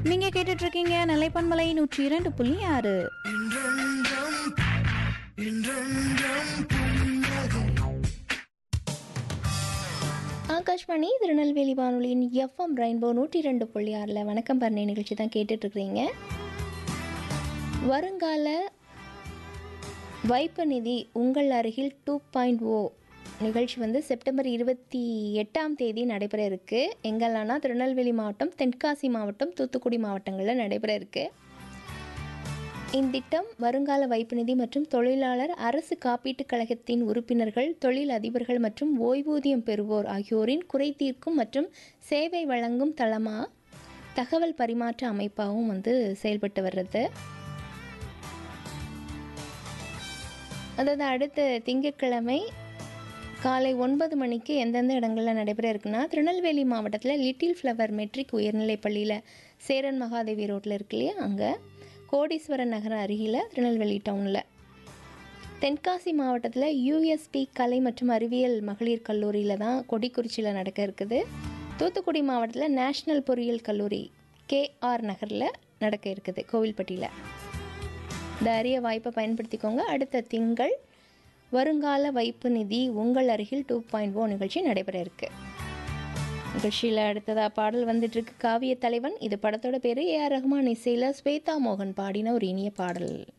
நீங்க கேட்டுட்டு இருக்கீங்க நிலைப்பன்மலை நூற்றி இரண்டு புள்ளி ஆறு ஆகாஷ்வாணி திருநெல்வேலி வானொலியின் எஃப்எம் ரெயின்போ நூற்றி ரெண்டு புள்ளி ஆறில் வணக்கம் பரணி நிகழ்ச்சி தான் கேட்டுட்ருக்கிறீங்க வருங்கால வைப்பு நிதி உங்கள் அருகில் டூ பாயிண்ட் ஓ நிகழ்ச்சி வந்து செப்டம்பர் இருபத்தி எட்டாம் தேதி நடைபெற இருக்குது எங்கெல்லாம்னா திருநெல்வேலி மாவட்டம் தென்காசி மாவட்டம் தூத்துக்குடி மாவட்டங்களில் நடைபெற இருக்குது இத்திட்டம் வருங்கால வைப்பு நிதி மற்றும் தொழிலாளர் அரசு காப்பீட்டுக் கழகத்தின் உறுப்பினர்கள் தொழில் அதிபர்கள் மற்றும் ஓய்வூதியம் பெறுவோர் ஆகியோரின் குறை தீர்க்கும் மற்றும் சேவை வழங்கும் தளமாக தகவல் பரிமாற்ற அமைப்பாகவும் வந்து செயல்பட்டு வர்றது அதாவது அடுத்த திங்கட்கிழமை காலை ஒன்பது மணிக்கு எந்தெந்த இடங்களில் நடைபெற இருக்குன்னா திருநெல்வேலி மாவட்டத்தில் லிட்டில் ஃப்ளவர் மெட்ரிக் உயர்நிலைப் பள்ளியில் சேரன் மகாதேவி ரோட்டில் இருக்கு இல்லையா அங்கே கோடீஸ்வரன் நகர் அருகில் திருநெல்வேலி டவுனில் தென்காசி மாவட்டத்தில் யூஎஸ்பி கலை மற்றும் அறிவியல் மகளிர் கல்லூரியில் தான் கொடிக்குறிச்சியில் நடக்க இருக்குது தூத்துக்குடி மாவட்டத்தில் நேஷ்னல் பொறியியல் கல்லூரி கேஆர் நகரில் நடக்க இருக்குது கோவில்பட்டியில் இந்த அரிய வாய்ப்பை பயன்படுத்திக்கோங்க அடுத்த திங்கள் வருங்கால வைப்பு நிதி உங்கள் அருகில் டூ பாயிண்ட் ஓ நிகழ்ச்சி நடைபெற இருக்கு நிகழ்ச்சியில் அடுத்ததாக பாடல் வந்துட்டு இருக்கு காவிய தலைவன் இது படத்தோட பேர் ஏஆர் ரஹ்மான் இசையில் ஸ்வேதா மோகன் பாடின ஒரு இனிய பாடல்